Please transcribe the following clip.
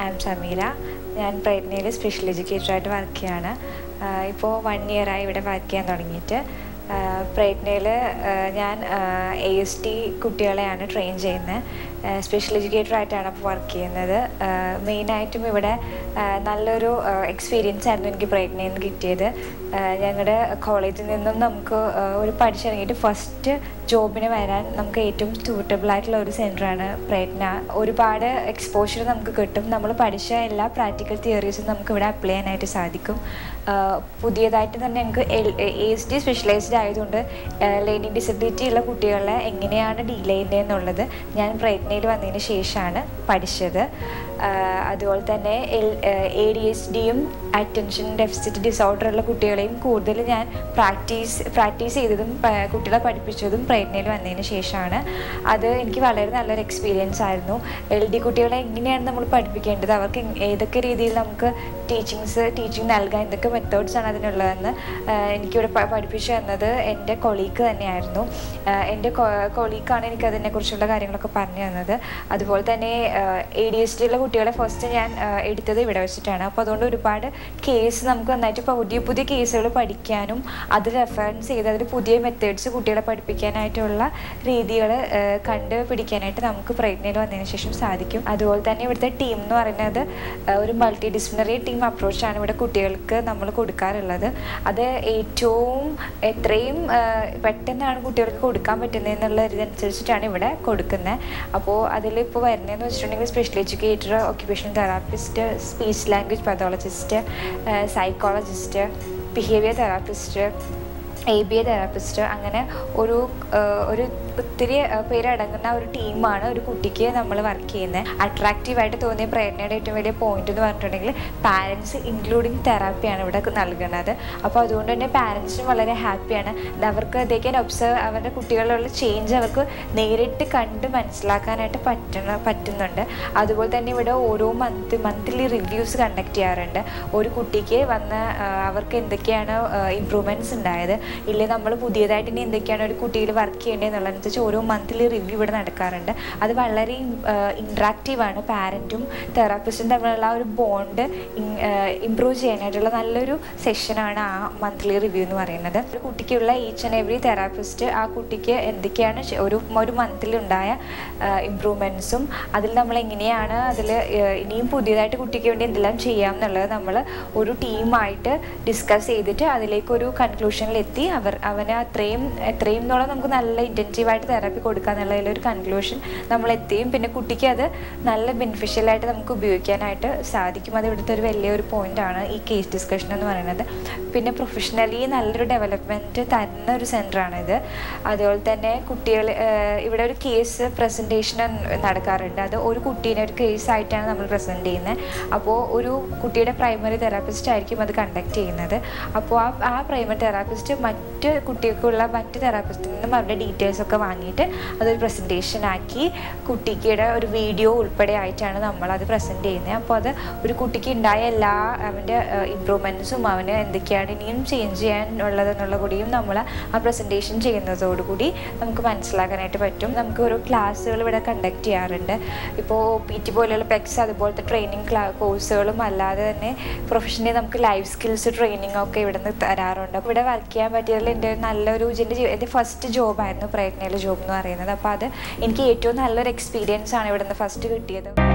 I M Sameera ഞാൻ പ്രയത്നയിൽ special എഡ്യൂക്കേറ്ററായിട്ട് work ചെയ്യാണ് ഇപ്പോൾ വൺ ഇയറായി ഇവിടെ വർക്ക് ചെയ്യാൻ തുടങ്ങിയിട്ട് പ്രയത്നയിൽ ഞാൻ എ എസ് ടി കുട്ടികളെയാണ് ട്രെയിൻ ചെയ്യുന്നത് സ്പെഷ്യൽ എഡ്യൂക്കേറ്ററായിട്ടാണ് അപ്പോൾ വർക്ക് ചെയ്യുന്നത് മെയിനായിട്ടും ഇവിടെ നല്ലൊരു എക്സ്പീരിയൻസ് ആയിരുന്നു എനിക്ക് പ്രയത്നയിൽ നിന്ന് കിട്ടിയത് ഞങ്ങളുടെ കോളേജിൽ നിന്നും നമുക്ക് ഒരു പഠിച്ചിറങ്ങിയിട്ട് ഫസ്റ്റ് ജോബിന് വരാൻ നമുക്ക് ഏറ്റവും സ്യൂട്ടബിൾ ആയിട്ടുള്ള ഒരു സെൻറ്ററാണ് പ്രയത്ന ഒരുപാട് എക്സ്പോഷർ നമുക്ക് കിട്ടും നമ്മൾ പഠിച്ച എല്ലാ പ്രാക്ടിക്കൽ തിയറീസും നമുക്ക് ഇവിടെ അപ്ലൈ ചെയ്യാനായിട്ട് സാധിക്കും പുതിയതായിട്ട് തന്നെ ഞങ്ങൾക്ക് എ എസ് ഡി സ്പെഷ്യലൈസ്ഡ് ആയതുകൊണ്ട് ലേണിംഗ് ഡിസബിലിറ്റി ഉള്ള കുട്ടികളെ എങ്ങനെയാണ് ഡീൽ ചെയ്യുന്നത് എന്നുള്ളത് ഞാൻ പ്രയത്നയിൽ വന്നതിന് ശേഷമാണ് പഠിച്ചത് അതുപോലെ തന്നെ എൽ എ ഡി എസ് ഡിയും അറ്റൻഷൻ ഡെഫിസിറ്റ് ഡിസോർഡർ ഉള്ള കുട്ടികളെയും കൂടുതൽ ഞാൻ പ്രാക്ടീസ് പ്രാക്ടീസ് ചെയ്തതും കുട്ടികളെ പഠിപ്പിച്ചതും പ്രയത്നയിൽ വന്നതിന് ശേഷമാണ് അത് എനിക്ക് വളരെ നല്ലൊരു എക്സ്പീരിയൻസ് ആയിരുന്നു എൽ ഡി കുട്ടികളെ എങ്ങനെയാണ് നമ്മൾ പഠിപ്പിക്കേണ്ടത് അവർക്ക് ഏതൊക്കെ രീതിയിൽ നമുക്ക് ടീച്ചിങ്സ് ടീച്ചിങ് നൽകാൻ എന്തൊക്കെ മെത്തേഡ്സ് ആണ് അതിനുള്ളതെന്ന് എനിക്കിവിടെ പഠിപ്പിച്ചു തന്നത് എൻ്റെ കൊളീഗ് തന്നെയായിരുന്നു എൻ്റെ കൊളീഗാണ് എനിക്ക് അതിനെക്കുറിച്ചുള്ള കാര്യങ്ങളൊക്കെ പറഞ്ഞു തന്നത് അതുപോലെ തന്നെ എ ഡി എസ് ഡിയിലെ കുട്ടികളെ ഫസ്റ്റ് ഞാൻ എടുത്തത് ഇവിടെ വെച്ചിട്ടാണ് അപ്പോൾ അതുകൊണ്ട് ഒരുപാട് കേസ് നമുക്ക് നന്നായിട്ട് പുതിയ പുതിയ കേസുകൾ പഠിക്കാനും അത് റെഫറൻസ് ചെയ്ത് അതിൽ പുതിയ മെത്തേഡ്സ് കുട്ടികളെ പഠിപ്പിക്കാനായിട്ടുള്ള രീതികൾ കണ്ട് പിടിക്കാനായിട്ട് നമുക്ക് പ്രയത്നയിൽ വന്നതിന് ശേഷം സാധിക്കും അതുപോലെ തന്നെ ഇവിടുത്തെ ടീം എന്ന് പറയുന്നത് ഒരു മൾട്ടി ഡിസിപ്ലിനറി ടീം അപ്രോച്ചാണ് ഇവിടെ കുട്ടികൾക്ക് നമ്മൾ കൊടുക്കാറുള്ളത് അത് ഏറ്റവും എത്രയും പെട്ടെന്നാണ് കുട്ടികൾക്ക് കൊടുക്കാൻ പറ്റുന്നത് എന്നുള്ള ഇതനുസരിച്ചിട്ടാണ് ഇവിടെ കൊടുക്കുന്നത് അപ്പോൾ അതിലിപ്പോൾ വരുന്നതെന്ന് വെച്ചിട്ടുണ്ടെങ്കിൽ special educator occupational therapist speech language pathologist psychologist behaviour therapist A B A therapist അങ്ങനെ ഒരു ഒരു ഒത്തിരി പേരടങ്ങുന്ന ഒരു ടീമാണ് ഒരു കുട്ടിക്ക് നമ്മൾ വർക്ക് ചെയ്യുന്നത് അട്രാക്റ്റീവായിട്ട് തോന്നിയ പ്രേരണയുടെ ഏറ്റവും വലിയ പോയിന്റ് എന്ന് പറഞ്ഞിട്ടുണ്ടെങ്കിൽ പാരൻസ് ഇൻക്ലൂഡിങ് തെറാപ്പിയാണ് ഇവിടെ നൽകുന്നത് അപ്പോൾ അതുകൊണ്ട് തന്നെ പാരൻസിനും വളരെ ഹാപ്പിയാണ് അവർക്ക് ദേ ക്യാൻ ഒബ്സർവ് അവരുടെ കുട്ടികളിലുള്ള ചേഞ്ച് അവർക്ക് നേരിട്ട് കണ്ട് മനസ്സിലാക്കാനായിട്ട് പറ്റണ പറ്റുന്നുണ്ട് അതുപോലെ തന്നെ ഇവിടെ ഓരോ മന്ത് മന്ത്ലി റിവ്യൂസ് കണ്ടക്ട് ചെയ്യാറുണ്ട് ഒരു കുട്ടിക്ക് വന്ന അവർക്ക് എന്തൊക്കെയാണ് ഇമ്പ്രൂവ്മെൻറ്റ്സ് ഉണ്ടായത് ഇല്ലേ നമ്മൾ പുതിയതായിട്ട് ഇനി എന്തൊക്കെയാണ് ഒരു കുട്ടിയിൽ വർക്ക് ചെയ്യേണ്ടത് എന്നുള്ളതനുസരിച്ച് ഓരോ മന്ത്ലി റിവ്യൂ ഇവിടെ നടക്കാറുണ്ട് അത് വളരെ ഇൻട്രാക്റ്റീവാണ് പാരൻറ്റും തെറാപ്പിസ്റ്റും തമ്മിലുള്ള ഒരു ബോണ്ട് ഇമ്പ്രൂവ് ചെയ്യാനായിട്ടുള്ള നല്ലൊരു സെഷനാണ് ആ മന്ത്ലി റിവ്യൂ എന്ന് പറയുന്നത് ഒരു കുട്ടിക്കുള്ള ഈച്ച് ആൻഡ് എവറി തെറാപ്പിസ്റ്റ് ആ കുട്ടിക്ക് എന്തൊക്കെയാണ് ഒരു ഒരു മന്തിലുണ്ടായ ഇമ്പ്രൂവ്മെൻറ്റ്സും അതിൽ നമ്മൾ എങ്ങനെയാണ് അതിൽ ഇനിയും പുതിയതായിട്ട് കുട്ടിക്ക് വേണ്ടി എന്തെല്ലാം ചെയ്യാം എന്നുള്ളത് നമ്മൾ ഒരു ടീമായിട്ട് ഡിസ്കസ് ചെയ്തിട്ട് അതിലേക്കൊരു കൺക്ലൂഷനിലെത്തി അവർ അവന് അത്രയും എത്രയും എന്നോളം നമുക്ക് നല്ല ഇൻറ്റൻസീവായിട്ട് തെറാപ്പി കൊടുക്കുക എന്നുള്ളതിലൊരു കൺക്ലൂഷൻ നമ്മൾ എത്തിയും പിന്നെ കുട്ടിക്ക് അത് നല്ല ബെനിഫിഷ്യലായിട്ട് നമുക്ക് ഉപയോഗിക്കാനായിട്ട് സാധിക്കും അത് ഇവിടുത്തെ ഒരു വലിയൊരു പോയിൻ്റാണ് ഈ കേസ് ഡിസ്കഷൻ എന്ന് പറയുന്നത് പിന്നെ പ്രൊഫഷണലി നല്ലൊരു ഡെവലപ്മെൻറ്റ് തരുന്ന ഒരു സെൻറ്ററാണ് ഇത് അതുപോലെ തന്നെ കുട്ടികൾ ഇവിടെ ഒരു കേസ് പ്രസൻറ്റേഷൻ നടക്കാറുണ്ട് അത് ഒരു കുട്ടീനെ ഒരു കേസായിട്ടാണ് നമ്മൾ പ്രസൻറ്റ് ചെയ്യുന്നത് അപ്പോൾ ഒരു കുട്ടിയുടെ പ്രൈമറി തെറാപ്പിസ്റ്റ് ആയിരിക്കും അത് കണ്ടക്ട് ചെയ്യുന്നത് അപ്പോൾ ആ ആ പ്രൈമറി തെറാപ്പിസ്റ്റ് മറ്റ് കുട്ടികൾക്കുള്ള മറ്റ് തെറാപ്പിസ്റ്റിൽ നിന്നും അവരുടെ ഡീറ്റെയിൽസ് ഒക്കെ വാങ്ങിയിട്ട് അതൊരു പ്രസൻറ്റേഷൻ ആക്കി കുട്ടിയുടെ ഒരു വീഡിയോ ഉൾപ്പെടെ ആയിട്ടാണ് നമ്മൾ അത് പ്രസൻറ്റ് ചെയ്യുന്നത് അപ്പോൾ അത് ഒരു കുട്ടിക്ക് ഉണ്ടായ എല്ലാ അവൻ്റെ ഇമ്പ്രൂവ്മെൻറ്റ്സും അവന് എന്തൊക്കെയാണ് ഇനിയും ചേഞ്ച് ചെയ്യാൻ ഉള്ളതെന്നുള്ള കൂടിയും നമ്മൾ ആ പ്രസൻറ്റേഷൻ ചെയ്യുന്നതോടുകൂടി നമുക്ക് മനസ്സിലാക്കാനായിട്ട് പറ്റും നമുക്ക് ഓരോ ക്ലാസ്സുകൾ ഇവിടെ കണ്ടക്ട് ചെയ്യാറുണ്ട് ഇപ്പോൾ പി ടി പോലെയുള്ള പെക്സ് അതുപോലത്തെ ട്രെയിനിങ് ക്ലാ കോഴ്സുകളും അല്ലാതെ തന്നെ പ്രൊഫഷണലി നമുക്ക് ലൈഫ് സ്കിൽസ് ട്രെയിനിങ് ഒക്കെ ഇവിടെ നിന്ന് തരാറുണ്ട് അപ്പോൾ ഇവിടെ വർക്ക് ചെയ്യാൻ പറ്റിയതിൽ എൻ്റെ നല്ലൊരു എൻ്റെ എൻ്റെ ഫസ്റ്റ് ജോബായിരുന്നു പ്രയത്നയിലെ ജോബ് എന്ന് പറയുന്നത് അപ്പോൾ അത് എനിക്ക് ഏറ്റവും നല്ലൊരു എക്സ്പീരിയൻസ് ആണ് ഇവിടെ നിന്ന് ഫസ്റ്റ് കിട്ടിയത്